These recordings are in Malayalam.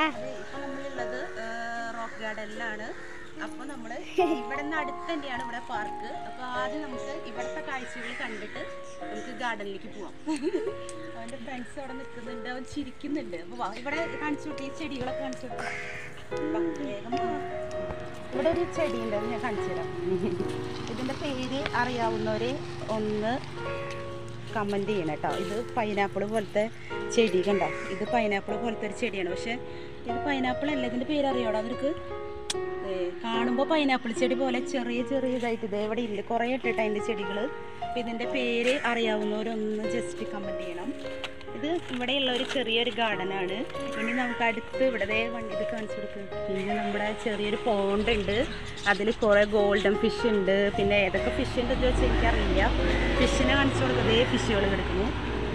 ഇപ്പൊ നമ്മളുള്ളത് റോക്ക് ഗാർഡനിലാണ് അപ്പൊ നമ്മള് ഇവിടെ നിന്ന് അടുത്ത് തന്നെയാണ് ഇവിടെ പാർക്ക് അപ്പൊ ആദ്യം നമുക്ക് ഇവിടുത്തെ കാഴ്ചകൾ കണ്ടിട്ട് നമുക്ക് ഗാർഡനിലേക്ക് പോവാം അവന്റെ ഫ്രണ്ട്സ് അവിടെ നിൽക്കുന്നുണ്ട് അവൻ ചിരിക്കുന്നുണ്ട് അപ്പൊ വാ ഇവിടെ കാണിച്ചു കൊടുത്തു ഈ ചെടികളൊക്കെ കാണിച്ചു കൊടുത്തു വാ, വേഗം വാ. ഇവിടെ ഒരു ചെടി ഉണ്ട് അത് ഞാൻ കാണിച്ചു തരാം ഇതിന്റെ പേര് അറിയാവുന്നവര് ഒന്ന് കമൻറ്റ് ചെയ്യണം കേട്ടോ ഇത് പൈനാപ്പിൾ പോലത്തെ ചെടി കണ്ടോ ഇത് പൈനാപ്പിൾ പോലത്തെ ഒരു ചെടിയാണ് പക്ഷെ ഇത് പൈനാപ്പിൾ അല്ല ഇതിൻ്റെ പേര് അറിയാടോ അവർക്ക് കാണുമ്പോൾ പൈനാപ്പിൾ ചെടി പോലെ ചെറിയ ചെറിയ ഇതായിട്ട് ഇത് എവിടെ ഇല്ല കുറേ ഇട്ടിട്ട് അതിൻ്റെ ചെടികൾ അപ്പം ഇതിൻ്റെ പേര് അറിയാവുന്നവരൊന്ന് ജസ്റ്റ് കമൻറ്റ് ചെയ്യണം ഇത് ഇവിടെയുള്ള ഒരു ചെറിയൊരു ഗാർഡനാണ് ഇനി നമുക്ക് അടുത്ത് ഇവിടെ ദേ വണ്ടി ഇത് കാണിച്ചു കൊടുക്കും പിന്നെ നമ്മുടെ ചെറിയൊരു പോണ്ട് ഉണ്ട് അതിൽ കുറേ ഗോൾഡൻ ഫിഷ് ഉണ്ട് പിന്നെ ഏതൊക്കെ ഫിഷ് ഉണ്ടെന്ന് വെച്ചാൽ എനിക്കറിയില്ല ഫിഷിനെ കാണിച്ചു കൊടുക്കുന്നത് ഫിഷുകൾ കിടക്കുന്നു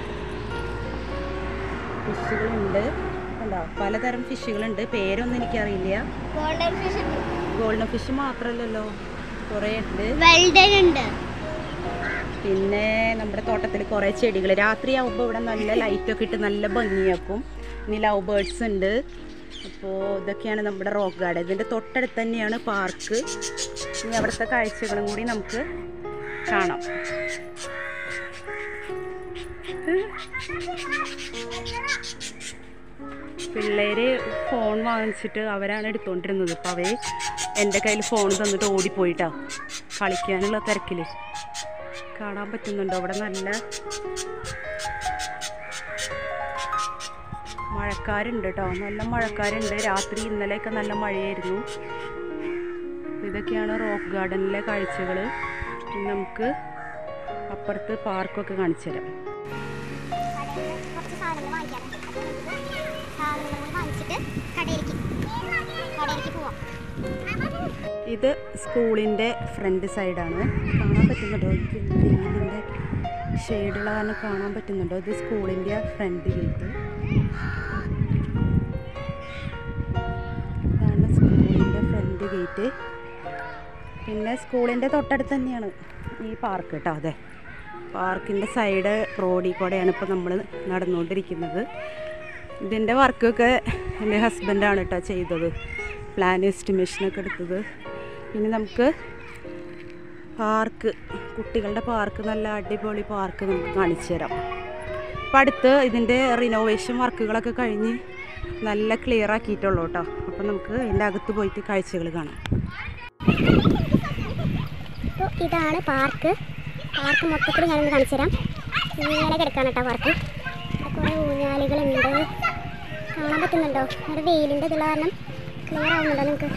ഫിഷുകളുണ്ട് കണ്ടോ പലതരം ഫിഷുകളുണ്ട് പേരൊന്നും എനിക്കറിയില്ല ഗോൾഡൻ ഫിഷ് ഗോൾഡൻ ഫിഷ് മാത്രമല്ലല്ലോ കുറേ ഉണ്ട് വെൽഡൻ ഉണ്ട് പിന്നെ നമ്മുടെ തോട്ടത്തിൽ കുറേ ചെടികൾ രാത്രിയാവുമ്പോൾ ഇവിടെ നല്ല ലൈറ്റൊക്കെ ഇട്ട് നല്ല ഭംഗിയാക്കും ഇനി ലവ് ബേർഡ്സ് ഉണ്ട് അപ്പോൾ ഇതൊക്കെയാണ് നമ്മുടെ റോക്ക് ഗാർഡൻ ഇതിൻ്റെ തൊട്ടടുത്ത് തന്നെയാണ് പാർക്ക് ഇനി അവിടുത്തെ കാഴ്ചകളും കൂടി നമുക്ക് കാണാം പിള്ളേര് ഫോൺ വാങ്ങിച്ചിട്ട് അവരാണ് എടുത്തുകൊണ്ടിരുന്നത് അപ്പോൾ അവര് എൻ്റെ കയ്യിൽ ഫോൺ തന്നിട്ട് ഓടിപ്പോയിട്ടാ കളിക്കാനുള്ള തിരക്കിൽ കാണാൻ പറ്റുന്നുണ്ടോ അവിടെ നല്ല മഴക്കാരുണ്ട് കേട്ടോ നല്ല മഴക്കാരുണ്ട് രാത്രി ഇന്നലെയൊക്കെ നല്ല മഴയായിരുന്നു ഇതൊക്കെയാണ് റോക്ക് ഗാർഡനിലെ കാഴ്ചകൾ ഇനി നമുക്ക് അപ്പുറത്ത് പാർക്കൊക്കെ കാണിച്ചു തരാം കുറച്ച് സാധനങ്ങൾ വാങ്ങിക്കാനുണ്ട് സാധനങ്ങൾ വാങ്ങിച്ചിട്ട് കടയിലേക്ക് കടയിലേക്ക് പോവാം ഇത് സ്കൂളിൻ്റെ ഫ്രണ്ട് സൈഡാണ് കാണാൻ പറ്റുന്നുണ്ടോ വെയിലിൻ്റെ ഷെയ്ഡുള്ള കാരണം കാണാൻ പറ്റുന്നുണ്ടോ ഇത് സ്കൂളിൻ്റെ ഫ്രണ്ട് ഗേറ്റ് ഇതാണ് സ്കൂളിൻ്റെ ഫ്രണ്ട് ഗേറ്റ് പിന്നെ സ്കൂളിൻ്റെ തൊട്ടടുത്ത് തന്നെയാണ് ഈ പാർക്ക് കേട്ടോ അതെ പാർക്കിൻ്റെ സൈഡ് റോഡിൽ കൂടെയാണ് ഇപ്പോൾ നമ്മൾ നടന്നുകൊണ്ടിരിക്കുന്നത് ഇതിൻ്റെ വർക്കൊക്കെ എൻ്റെ ഹസ്ബൻഡാണ് കേട്ടോ ചെയ്തത് പ്ലാൻ എസ്റ്റിമേഷനൊക്കെ എടുത്തത് പിന്നെ നമുക്ക് പാർക്ക് കുട്ടികളുടെ പാർക്ക് നല്ല അടിപൊളി പാർക്ക് നമുക്ക് കാണിച്ചു തരാം അപ്പം അടുത്ത് ഇതിൻ്റെ റിനോവേഷൻ വർക്കുകളൊക്കെ കഴിഞ്ഞ് നല്ല ക്ലിയർ ആക്കിയിട്ടുള്ളൂ കേട്ടോ അപ്പം നമുക്ക് ഇതിൻ്റെ അകത്ത് പോയിട്ട് കാഴ്ചകൾ കാണാം അപ്പോൾ ഇതാണ് പാർക്ക് പാർക്ക് മൊത്തത്തിൽ ഞാനൊന്ന് കാണിച്ചു തരാം ഇങ്ങനെ കിടക്കാണ് കേട്ടോ പാർക്ക് ഇവിടെ കുറേ ഊഞ്ഞാലുകളുണ്ട് കാണാൻ പറ്റുന്നുണ്ടോ അവിടെ വെയിലിൻ്റെ ഇതുള്ള കാരണം ക്ലിയർ ആവുന്നുണ്ടോ നിങ്ങൾക്ക്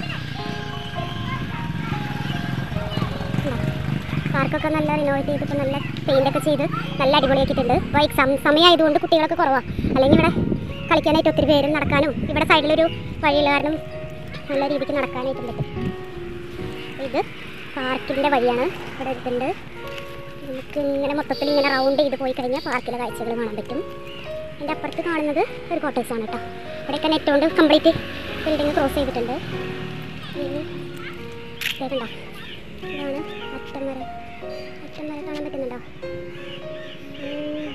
പാർക്കൊക്കെ നല്ല റിനോവേറ്റ് ചെയ്തിട്ട് നല്ല പെയിൻ്റൊക്കെ ചെയ്ത് നല്ല അടിപൊളിയാക്കിയിട്ടുണ്ട് ഇപ്പോൾ എക്സാം സമയമായതുകൊണ്ട് കുട്ടികളൊക്കെ കുറവാണ് അല്ലെങ്കിൽ ഇവിടെ കളിക്കാനായിട്ട് ഒത്തിരി പേരും നടക്കാനും ഇവിടെ സൈഡിലൊരു വഴിയുള്ള കാരണം നല്ല രീതിക്ക് നടക്കാനായിട്ട് പറ്റും ഇത് പാർക്കിൻ്റെ വഴിയാണ് ഇവിടെ അടുത്തുണ്ട് നമുക്ക് ഇങ്ങനെ മൊത്തത്തിൽ ഇങ്ങനെ റൗണ്ട് ചെയ്ത് പോയി കഴിഞ്ഞാൽ പാർക്കിലെ കാഴ്ചകൾ കാണാൻ പറ്റും എൻ്റെ അപ്പുറത്ത് കാണുന്നത് ഒരു കോട്ടേഴ്സാണ് കേട്ടോ ഇവിടെയൊക്കെ നെറ്റ് കൊണ്ട് കംപ്ലീറ്റ് ബിൽഡിങ് ക്രോസ് ചെയ്തിട്ടുണ്ട് ഇനി കേൾക്കണ്ട ഇതാണ് അറ്റമര അറ്റമര കാണാൻ പറ്റുന്നുണ്ടോ ഉം.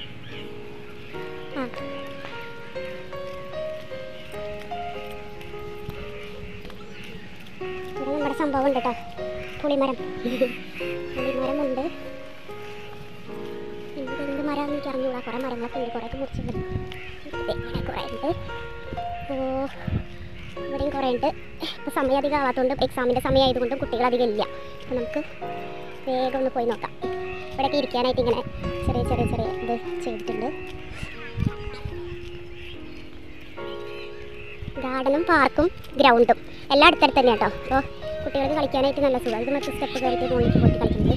ആ ഇവിടെ നമ്മുടെ സംഭവം ഉണ്ട് കേട്ടോ പുളിമരം പുളിമരമുണ്ട് എന്ത് എന്ത് മരം എനിക്ക് അറിഞ്ഞൂടാ കുറേ മരങ്ങളൊക്കെ ഉണ്ട് കുറേയൊക്കെ മുറിച്ചിട്ടുണ്ട് ദേ ഇവിടെ കുറേ ഉണ്ട് അപ്പോൾ ഇവിടെയും കുറേ ഉണ്ട് ഇപ്പോൾ സമയം അധികം ആവാത്തതുകൊണ്ട് എക്സാമിൻ്റെ സമയമായതുകൊണ്ടും കുട്ടികൾ അധികം ഇല്ല അപ്പോൾ നമുക്ക് വേഗം ഒന്ന് പോയി നോക്കാം ഇവിടെയൊക്കെ ഇരിക്കാനായിട്ട് ഇങ്ങനെ ചെറിയ ചെറിയ ചെറിയ ഇത് ചെയ്തിട്ടുണ്ട് ഗാർഡനും പാർക്കും ഗ്രൗണ്ടും എല്ലാം അടുത്തടുത്ത് തന്നെയാണ് കേട്ടോ അപ്പോൾ കുട്ടികൾക്ക് കളിക്കാനായിട്ട് നല്ല സുഖം ഇത് മറ്റു സ്റ്റെപ്പ് കയറിയിട്ട് മുകളിലേക്ക് പോയിട്ട് കളിക്കുന്നത്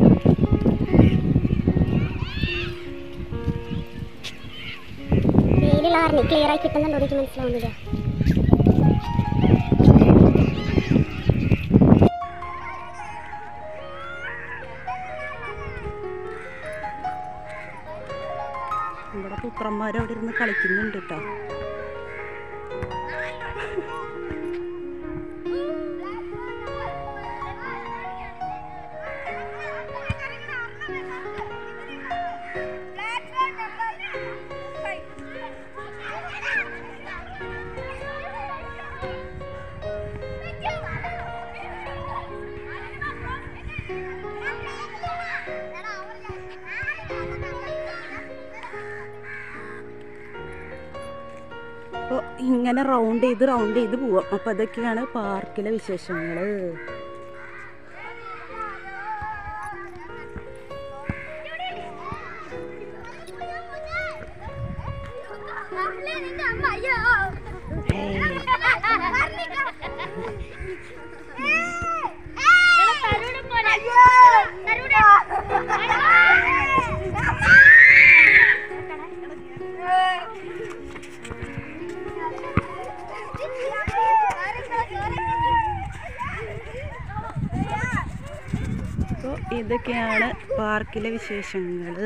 വെയിലുള്ള കാരണം ക്ലിയർ ആയി കിട്ടുന്നുണ്ടോ എനിക്ക് മനസ്സിലാവുന്നില്ല ഇവിടെ പുത്രന്മാർ അവിടെ ഇരുന്ന് കളിക്കുന്നുണ്ട് കേട്ടോ അപ്പോൾ ഇങ്ങനെ റൗണ്ട് ചെയ്ത് റൗണ്ട് ചെയ്ത് പോവാം അപ്പോൾ അതൊക്കെയാണ് പാർക്കിലെ വിശേഷങ്ങൾ അപ്പോൾ ഇതൊക്കെയാണ് പാർക്കിലെ വിശേഷങ്ങൾ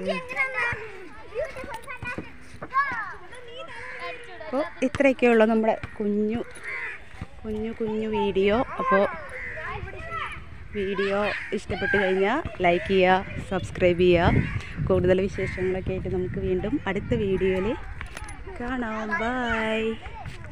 അപ്പോൾ ഇത്രയൊക്കെയുള്ള നമ്മുടെ കുഞ്ഞു കുഞ്ഞു കുഞ്ഞു വീഡിയോ അപ്പോൾ വീഡിയോ ഇഷ്ടപ്പെട്ട് കഴിഞ്ഞാൽ ലൈക്ക് ചെയ്യുക സബ്സ്ക്രൈബ് ചെയ്യുക കൂടുതൽ വിശേഷങ്ങളൊക്കെ ആയിട്ട് നമുക്ക് വീണ്ടും അടുത്ത വീഡിയോയിൽ കാണാം ബൈ